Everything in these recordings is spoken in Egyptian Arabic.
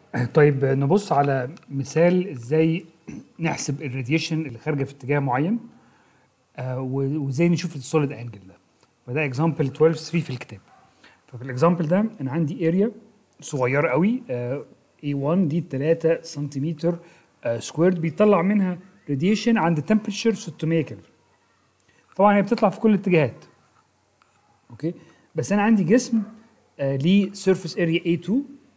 طيب نبص على مثال ازاي نحسب الراديشن اللي خارجه في اتجاه معين آه، و- وازاي نشوف السوليد انجل ده فده اكزامبل 12 3 في الكتاب ففي الاكزامبل ده انا عندي اريا صغيره قوي آه، A1 دي 3 سنتيمتر سكويرد بيطلع منها راديشن عند تمبرتشر 600 كلفن طبعا هي بتطلع في كل الاتجاهات اوكي بس انا عندي جسم آه، ليه سيرفيس اريا A2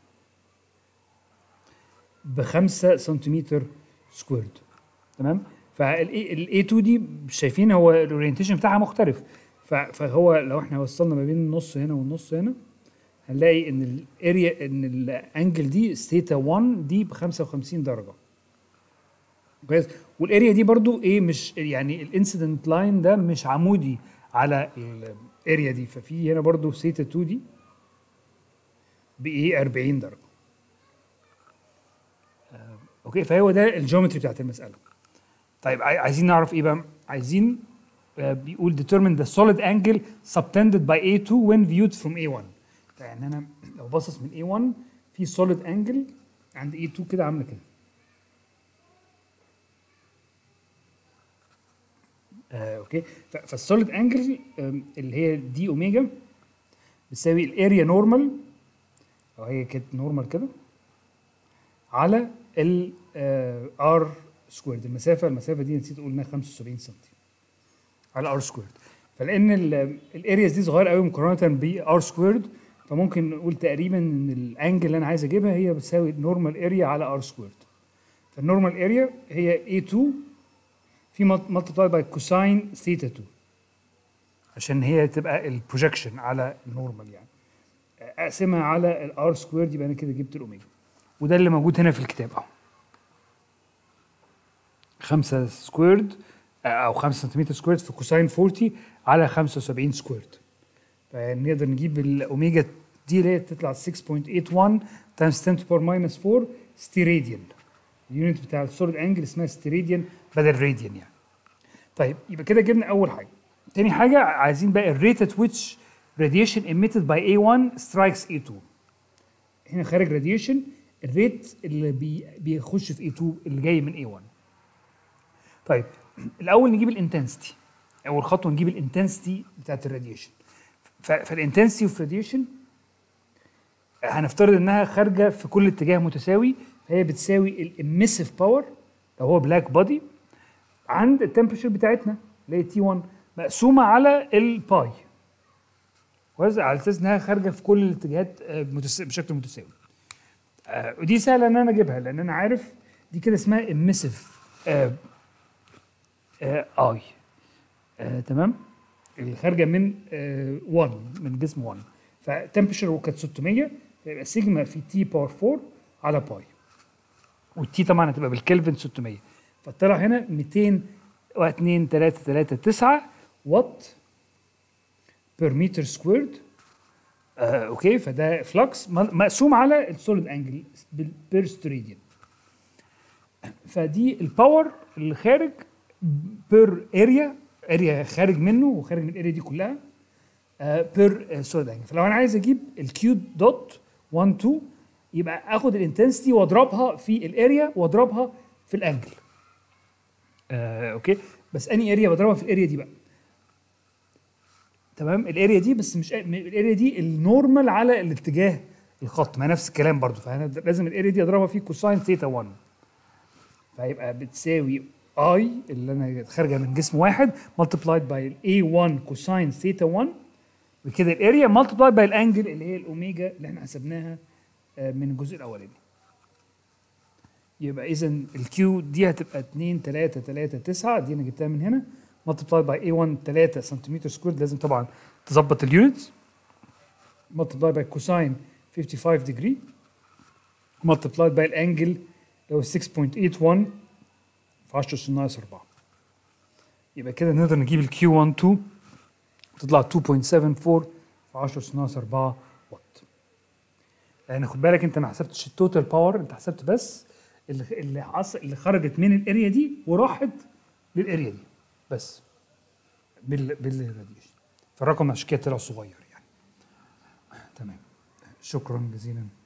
ب 5 سنتيمتر سكويرد تمام فالاي 2 دي شايفين هو الاورينتيشن بتاعها مختلف ف- فهو لو احنا وصلنا ما بين النص هنا والنص هنا هنلاقي ان الاريا ان الانجل دي ستيتا 1 دي ب 55 درجه كويس والاريا دي برضو ايه مش يعني الانسيدنت لاين ده مش عمودي على الاريا دي ففي هنا برضو ستيتا 2 دي بايه 40 درجه اوكي فهو ده الجيومتري بتاعت المساله طيب عاي- عايزين نعرف ايه بقى عايزين آه، بيقول determine the solid angle subtended by A2 when viewed from A1 يعني انا لو باصص من A1 في solid angle عند A2 كده عامله كده آه، اوكي ف- فالسوليد انجل آم، اللي هي دي اوميجا بتساوي الاريا نورمال او هي كانت نورمال كده على ال ار سكويرد المسافه المسافه دي نسيت اقول انها 75 سم على ار سكويرد فلان الارياز دي صغيره قوي مقارنه بار سكويرد فممكن نقول تقريبا ان الانجل اللي انا عايز اجيبها هي بتساوي نورمال اريا على ار سكويرد فالنورمال اريا هي A2 في ملتبلاي باي كوساين ثيتا 2 عشان هي تبقى البروجكشن على النورمال يعني اقسمها على الار سكويرد يبقى انا كده جبت الاوميجا وده اللي موجود هنا في الكتاب اهو 5 سكويرد او 5 سنتيمتر سكويرد في كوساين 40 على 75 سكويرد فنقدر نجيب الاوميجا دي اللي هي تطلع 6.81 تايمز 10 باور ماينس 4 ستيراديان اليونت بتاع السوليد انجل اسمها ستيراديان بدل راديان يعني طيب يبقى كده جبنا اول حاجه تاني حاجه عايزين بقى الريت at which radiation emitted by A1 strikes A2 هنا خارج راديشن الريت اللي بي بيخش في A2 اللي جاي من A1 طيب الاول نجيب الانتنسيتي اول خطوه نجيب الانتنسيتي بتاعت الراديشن فالانتنسيتي اوف راديشن هنفترض انها خارجه في كل اتجاه متساوي فهي بتساوي الاميسيف باور لو هو بلاك بودي عند التمبريتشر بتاعتنا اللي هي تي 1 مقسومه على الباي كويس على اساس انها خارجه في كل الاتجاهات آه، متس- بشكل متساوي آه، ودي سهله ان انا اجيبها لان انا عارف دي كده اسمها اميسيف اي تمام اللي خارجه من 1 من جسم 1 فتمبريتشر كانت 600 يبقى سيجما في تي باور 4 على باي والتي طبعا هتبقى بالكلفن 600 فطلع هنا 200 2 3 3 9 وات بير متر سكويرد آه، اوكي فده فلكس مقسوم على السوليد انجل بير ستريديان فدي الباور اللي خارج بير اريا اريا خارج منه وخارج من الاريا دي كلها بير سوليد انجل فلو انا عايز اجيب الكيو دوت 1 2 يبقى اخد الانتنسيتي واضربها في الاريا واضربها في الانجل آه، اوكي بس اني اريا بضربها في الاريا دي بقى تمام الاريا دي بس مش الاريا دي النورمال على الاتجاه الخط ما نفس الكلام برضو فانا لازم الاريا دي اضربها في كوساين ثيتا 1 فهيبقى بتساوي اي اللي انا خارجه من جسم واحد ملتبلايد باي الاي 1 كوساين ثيتا 1 وكده الاريا ملتبلايد باي الانجل اللي هي الاوميجا اللي احنا حسبناها آه، من الجزء الاولاني يبقى اذا الكيو دي هتبقى 2 3 3 9 دي انا جبتها من هنا ملتبلايد باي اي 1 3 سنتيمتر سكوير لازم طبعا تظبط اليونتس ملتبلايد باي كوساين 55 ديجري ملتبلايد باي الانجل اللي هو 6.81 في 10 أس ناقص 4 يبقى كده نقدر نجيب الكيو 1 2 تطلع 2.74 في 10 أس ناقص 4 وات يعني خد بالك انت ما حسبتش التوتال باور انت حسبت بس اللي اللي حص... اللي خرجت من الاريا دي وراحت للاريا دي بس بال بالراديشن فالرقم عشان كده طلع صغير يعني تمام شكرا جزيلا